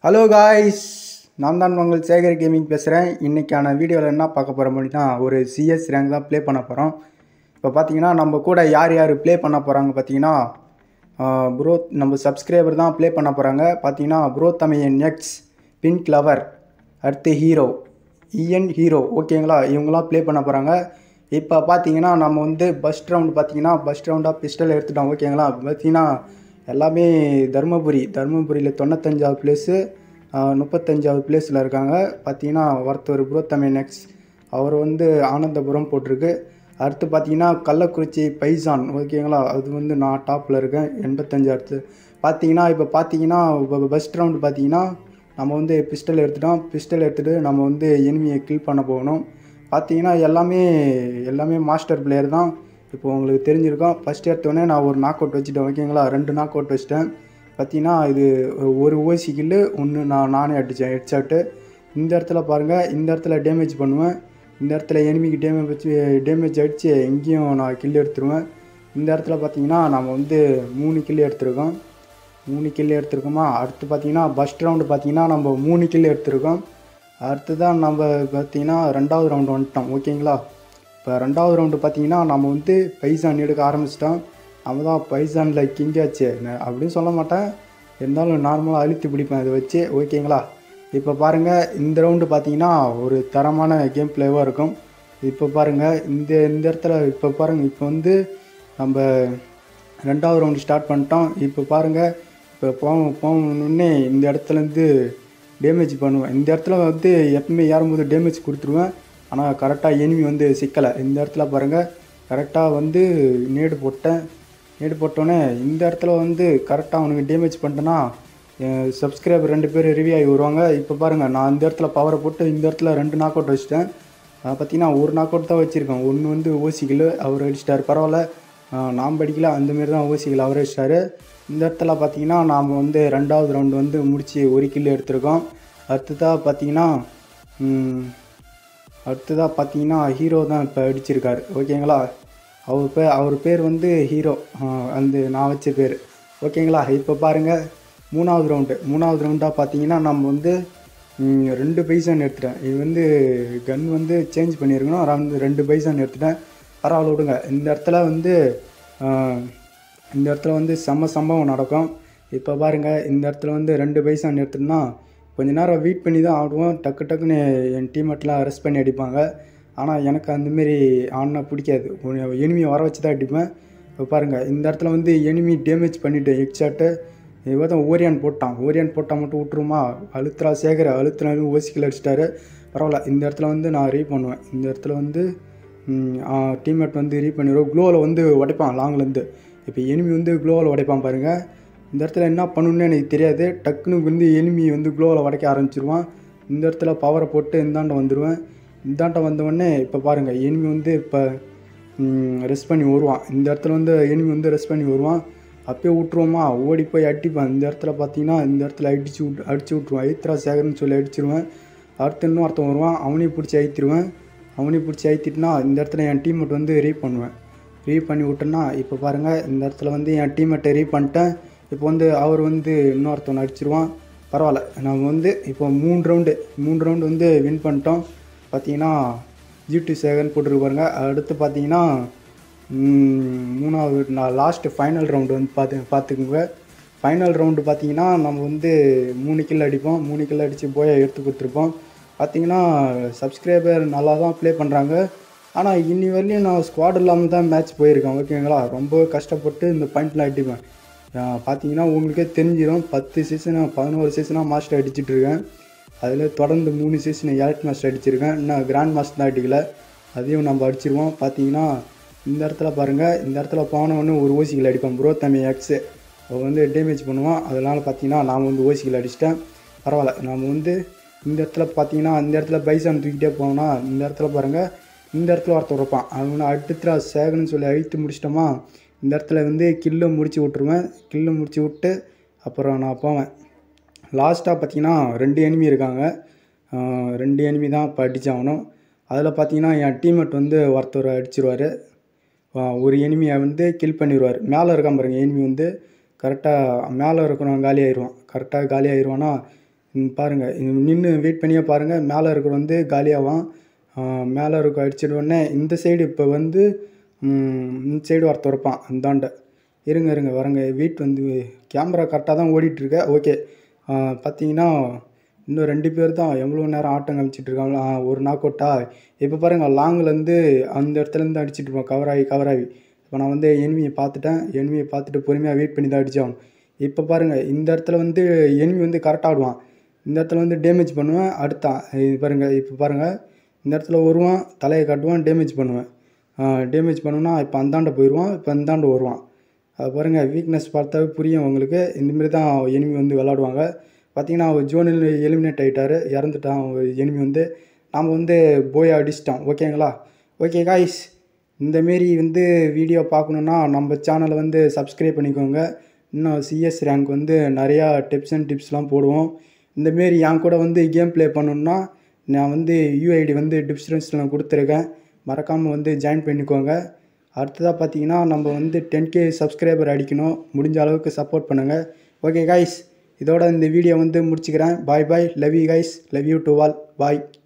hello guys நான் தான் உங்கள் சேகர் கேமிங் பேசுகிறேன் இன்றைக்கான வீடியோவில் என்ன பார்க்க போகிறோம் அப்படின்னா ஒரு சிஎஸ் ரேங்க் தான் ப்ளே பண்ண போகிறோம் இப்போ பார்த்தீங்கன்னா நம்ம கூட யார் யார் ப்ளே பண்ண போகிறாங்க பார்த்தீங்கன்னா ப்ரோ நம்ம சப்ஸ்கிரைபர் தான் ப்ளே பண்ண போகிறாங்க பார்த்தீங்கன்னா bro Tamizhan X pin clever அடுத்து ஹீரோ இஎன் ஹீரோ ஓகேங்களா இவங்களாம் ப்ளே பண்ண போகிறாங்க இப்போ பார்த்தீங்கன்னா நம்ம வந்து ஃபஸ்ட் ரவுண்டு பார்த்தீங்கன்னா ஃபஸ்ட் ரவுண்டாக பிஸ்டல் எடுத்துட்டோம் ஓகேங்களா பார்த்தீங்கன்னா எல்லாமே தருமபுரி தருமபுரியில் தொண்ணூத்தஞ்சாவது பிளேஸு முப்பத்தஞ்சாவது பிளேஸில் இருக்காங்க பார்த்தீங்கன்னா ஒருத்தர் புரோத்தமிழ் நெக்ஸ் அவர் வந்து ஆனந்தபுரம் போட்டிருக்கு அடுத்து பார்த்தீங்கன்னா கள்ளக்குறிச்சி பைசான் ஓகேங்களா அது வந்து நான் டாப்பில் இருக்கேன் எண்பத்தஞ்சு அடுத்து பார்த்தீங்கன்னா இப்போ பார்த்தீங்கன்னா இப்போ ஃபஸ்ட் ரவுண்டு பார்த்தீங்கன்னா நம்ம வந்து பிஸ்டல் எடுத்துட்டோம் பிஸ்டல் எடுத்துகிட்டு நம்ம வந்து எனிமியை கில் பண்ண போகணும் பார்த்தீங்கன்னா எல்லாமே எல்லாமே மாஸ்டர் பிளேயர் தான் இப்போ உங்களுக்கு தெரிஞ்சிருக்கும் ஃபஸ்ட் எடுத்தோடனே நான் ஒரு நாக் அவுட் வச்சுட்டேன் ஓகேங்களா ரெண்டு நாக் அவுட் வச்சிட்டேன் பார்த்தீங்கன்னா இது ஒரு ஓசி கில்லு ஒன்று நான் நானே அடித்தேன் ஹெட்ஷாட்டு இந்த இடத்துல பாருங்கள் இந்த இடத்துல டேமேஜ் பண்ணுவேன் இந்த இடத்துல எனிமிக்கு டேமேஜ் வச்சு டேமேஜ் அடித்து எங்கேயும் நான் கில் எடுத்துருவேன் இந்த இடத்துல பார்த்தீங்கன்னா நம்ம வந்து மூணு கில் எடுத்திருக்கோம் மூணு கில் எடுத்திருக்கோமா அடுத்து பார்த்தீங்கன்னா ஃபஸ்ட் ரவுண்டு பார்த்தீங்கன்னா நம்ம மூணு கில் எடுத்திருக்கோம் அடுத்து தான் நம்ம பார்த்தீங்கன்னா ரெண்டாவது ரவுண்டு வந்துட்டோம் ஓகேங்களா இப்போ ரெண்டாவது ரவுண்டு பார்த்தீங்கன்னா நம்ம வந்து பைசான் எடுக்க ஆரம்பிச்சிட்டோம் நம்ம தான் பைசானில் கிங்காச்சு அப்படின்னு சொல்ல மாட்டேன் இருந்தாலும் நார்மலாக அழுத்தி பிடிப்பேன் இதை வச்சு ஓகேங்களா இப்போ பாருங்கள் இந்த ரவுண்டு பார்த்தீங்கன்னா ஒரு தரமான கேம் பிளேவாக இருக்கும் இப்போ பாருங்கள் இந்த இந்த இடத்துல இப்போ பாருங்கள் இப்போ வந்து நம்ம ரெண்டாவது ரவுண்டு ஸ்டார்ட் பண்ணிட்டோம் இப்போ பாருங்கள் இப்போ போக போகணுன்னே இந்த இடத்துலேருந்து டேமேஜ் பண்ணுவேன் இந்த இடத்துல வந்து எப்பவுமே ஏறும்போது டேமேஜ் கொடுத்துருவேன் ஆனால் கரெக்டாக எனிமி வந்து சிக்கலை இந்த இடத்துல பாருங்கள் கரெக்டாக வந்து நேடு போட்டேன் நேடு போட்டோன்னே இந்த இடத்துல வந்து கரெக்டாக அவனுக்கு டேமேஜ் பண்ணிட்டேன்னா சப்ஸ்கிரைபர் ரெண்டு பேர் ரிவ்யூ ஆகி வருவாங்க இப்போ பாருங்கள் நான் இந்த இடத்துல பவரை போட்டு இந்த இடத்துல ரெண்டு நாக் அவுட் வச்சிட்டேன் பார்த்தீங்கன்னா ஒரு நாக் அவுட் தான் வச்சுருக்கேன் ஒன்று வந்து ஓசிக்கில் அவர் அடிச்சிட்டார் பரவாயில்ல நாம் படிக்கல அந்தமாரி தான் ஓசிக்கில் அவர் அடிச்சிட்டாரு இந்த இடத்துல பார்த்தீங்கன்னா நாம் வந்து ரெண்டாவது ரவுண்டு வந்து முடித்து ஒரு கில் எடுத்திருக்கோம் அடுத்ததாக பார்த்தீங்கன்னா அடுத்ததாக பார்த்தீங்கன்னா ஹீரோ தான் இப்போ அடிச்சிருக்காரு ஓகேங்களா அவர் பேர் அவர் பேர் வந்து ஹீரோ அந்த நான் வச்ச பேர் ஓகேங்களா இப்போ பாருங்கள் மூணாவது ரவுண்டு மூணாவது ரவுண்டாக பார்த்தீங்கன்னா நம்ம வந்து ரெண்டு பைசான் எடுத்துட்டேன் இது வந்து கன் வந்து சேஞ்ச் பண்ணியிருக்கணும் ரெண்டு ரெண்டு பைசான் எடுத்துட்டேன் பரவாயில்ல விடுங்க இந்த இடத்துல வந்து இந்த இடத்துல வந்து செம்ம சம்பவம் நடக்கும் இப்போ பாருங்கள் இந்த இடத்துல வந்து ரெண்டு பைசான் எடுத்துட்டோம்னா கொஞ்ச நேரம் வெயிட் பண்ணி தான் ஆடுவோம் டக்கு டக்குன்னு என் டீமெட்லாம் அரெஸ்ட் பண்ணி அடிப்பாங்க ஆனால் எனக்கு அந்தமாரி ஆடினா பிடிக்காது எனிமி வர வச்சு தான் அடிப்பேன் இப்போ பாருங்கள் இந்த இடத்துல வந்து எனிமி டேமேஜ் பண்ணிவிட்டு ஹெட்ஷாட்டு இவர் தான் ஓரியான் போட்டான் ஓரியான் போட்டால் மட்டும் விட்ருமா அழுத்துறா சேகர அழுத்துனாலும் ஓசிக்கல் அடிச்சிட்டாரு பரவாயில்ல இந்த இடத்துல வந்து நான் ரீ பண்ணுவேன் இந்த இடத்துல வந்து டீம்மேட் வந்து ரீ பண்ணிடுவோம் க்ளோவில் வந்து உடைப்பான் லாங்லேருந்து இப்போ எனிமி வந்து க்ளோவில் உடைப்பான் பாருங்கள் இந்த இடத்துல என்ன பண்ணணுன்னு எனக்கு தெரியாது டக்குன்னு வந்து எனிமி வந்து க்ளோவில் உடைக்க ஆரம்பிச்சிருவான் இந்த இடத்துல பவரை போட்டு இந்தாண்ட வந்துடுவேன் இந்தாண்ட வந்தவொடனே இப்போ பாருங்கள் எனிமி வந்து இப்போ ரெஸ்ட் பண்ணி வருவான் இந்த இடத்துல வந்து எனிமி வந்து ரெஸ்ட் பண்ணி வருவான் அப்பயே விட்ருவோமா ஓடி போய் அடிப்பேன் இந்த இடத்துல பார்த்தீங்கன்னா இந்த இடத்துல அடிச்சு விட்டு அடிச்சு விட்ருவேன் ஐத்ரா சேகர்னு சொல்லி அடிச்சிருவேன் அடுத்து இன்னும் ஒருத்தன் வருவான் அவனையும் பிடிச்சி ஐத்திருவேன் அவனையும் பிடிச்சி ஐத்திட்டுனா இந்த இடத்துல என் டீம்மேட் வந்து ரீ பண்ணுவேன் ரீ பண்ணி விட்டேன்னா இப்போ பாருங்கள் இந்த இடத்துல வந்து என் டீம்மேட்டை ரீ பண்ணிட்டேன் இப்போ வந்து அவர் வந்து இன்னொருத்தவனை அடிச்சிருவான் பரவாயில்ல நம்ம வந்து இப்போ மூணு ரவுண்டு மூணு ரவுண்டு வந்து வின் பண்ணிட்டோம் பார்த்தீங்கன்னா ஜிடி சேகர்னு போட்டுருக்கு பாருங்க அடுத்து பார்த்தீங்கன்னா மூணாவது நான் லாஸ்ட்டு ஃபைனல் ரவுண்டு வந்து பார்த்து பார்த்துக்குங்க ஃபைனல் ரவுண்டு பார்த்தீங்கன்னா நம்ம வந்து மூணு கில் அடிப்போம் மூணு கில் அடித்து போய் எடுத்து கொடுத்துருப்போம் பார்த்தீங்கன்னா சப்ஸ்கிரைபர் நல்லா தான் ப்ளே பண்ணுறாங்க ஆனால் இன்னி வரையும் நான் ஸ்குவாட் இல்லாமல் தான் மேட்ச் போயிருக்கேன் ஓகேங்களா ரொம்ப கஷ்டப்பட்டு இந்த பாயிண்ட்லாம் அடிப்பேன் பார்த்தீங்கன்னா உங்களுக்கே தெரிஞ்சிடும் பத்து சீசனாக பதினோரு சீசனாக மாஸ்டர் அடிச்சிட்ருக்கேன் அதில் தொடர்ந்து மூணு சீசன் எலக்ட் மாஸ்டர் அடிச்சிருக்கேன் இன்னும் கிராண்ட் மாஸ்டர் தான் அடிக்கல அதையும் நம்ம அடிச்சிருவோம் பார்த்தீங்கன்னா இந்த இடத்துல பாருங்கள் இந்த இடத்துல போனவொன்னே ஒரு ஓசிகள் அடிப்பேன் ப்ரோ தம்பி எக்ஸு அவன் வந்து டேமேஜ் பண்ணுவான் அதனால் பார்த்தீங்கன்னா நான் வந்து ஓசிகள் அடிச்சிட்டேன் பரவாயில்ல நம்ம வந்து இந்த இடத்துல பார்த்தீங்கன்னா இந்த இடத்துல பைசான் தூக்கிட்டே போனோம்னா இந்த இடத்துல பாருங்கள் இந்த இடத்துல ஒருத்தர் இருப்பான் அவனை அடுத்துட்டு சேகன்னு சொல்லி அழித்து முடிச்சிட்டோமா இந்த இடத்துல வந்து கில்லை முடிச்சு விட்ருவேன் கில்லை முடிச்சு விட்டு அப்புறம் நான் போவேன் லாஸ்ட்டாக பார்த்தீங்கன்னா ரெண்டு எனிமி இருக்காங்க ரெண்டு எனிமி தான் இப்போ அடித்தாகணும் அதில் பார்த்தீங்கன்னா என் டீம்மேட் வந்து ஒருத்தர் அடிச்சிருவார் ஒரு எனிமியை வந்து கில் பண்ணிடுவார் மேலே இருக்கான் பாருங்கள் எனிமி வந்து கரெக்டாக மேலே இருக்கிறவன் காலி ஆயிடுவான் கரெக்டாக காலி ஆயிடுவானா ம், பாருங்க நின்று வெயிட் பண்ணியே பாருங்கள் மேலே இருக்கிற வந்து காலியாகும் மேலே இருக்க அடிச்சிட்ட உடனே இந்த சைடு இப்போ வந்து ம், இந்த சைடு ஒருத்தர் இருப்பான் அந்தாண்ட இருங்க இருங்க வரங்க வெயிட் வந்து கேமரா கரெக்டாக தான் ஓடிட்டுருக்கு ஓகே பார்த்தீங்கன்னா இன்னும் ரெண்டு பேர் தான் எவ்வளோ நேரம் ஆட்டம் கழிச்சிட்டு இருக்காங்க ஆ, ஒரு நாக் அவுட்டா இப்போ பாருங்கள் லாங்லேருந்து அந்த இடத்துலேருந்து அடிச்சிட்டு இருப்போம் கவர் ஆகி கவர் ஆகி இப்போ நான் வந்து எனிமியை பார்த்துட்டேன் எனிமியை பார்த்துட்டு பொறுமையாக வெயிட் பண்ணி தான் அடித்தோம் இப்போ பாருங்கள் இந்த இடத்துல வந்து எனிமி வந்து கரெக்டாக ஆடுவான் இந்த இடத்துல வந்து டேமேஜ் பண்ணுவேன் அடுத்தான் இது பாருங்கள் இப்போ பாருங்கள் இந்த இடத்துல வருவான் தலையை காட்டுவான் டேமேஜ் பண்ணுவேன் டேமேஜ் பண்ணுன்னா இப்போ அந்தாண்ட போயிடுவான் இப்போ அந்தாண்ட வருவான் அது பாருங்கள் வீக்னஸ் பார்த்தாவே புரியும் உங்களுக்கு இந்தமாரி தான் எனிமி வந்து விளாடுவாங்க பார்த்தீங்கன்னா அவர் ஜோனில் எலிமினேட் ஆகிட்டார் இறந்துட்டான் எனிமி வந்து நாம் வந்து போய் அடிச்சிட்டோம் ஓகேங்களா ஓகே காய்ஸ் இந்தமாரி வந்து வீடியோ பார்க்கணுன்னா நம்ம சேனலை வந்து சப்ஸ்கிரைப் பண்ணிக்கோங்க இன்னும் சிஎஸ் ரேங்க் வந்து நிறையா டிப்ஸ் அண்ட் டிப்ஸ்லாம் போடுவோம் இந்தமாரி என் கூட வந்து கேம் ப்ளே பண்ணணுன்னா நான் வந்து யூஐடி வந்து டிஸ்கிரிப்ஷனில் கொடுத்துருக்கேன் மறக்காமல் வந்து ஜாயின் பண்ணிக்கோங்க அடுத்ததாக பார்த்தீங்கன்னா நம்ம வந்து டென் கே சப்ஸ்கிரைபர் அடிக்கணும் முடிஞ்ச அளவுக்கு சப்போர்ட் பண்ணுங்கள் ஓகே காய்ஸ் இதோட இந்த வீடியோ வந்து முடிச்சுக்கிறேன் bye bye love you guys love you to all bye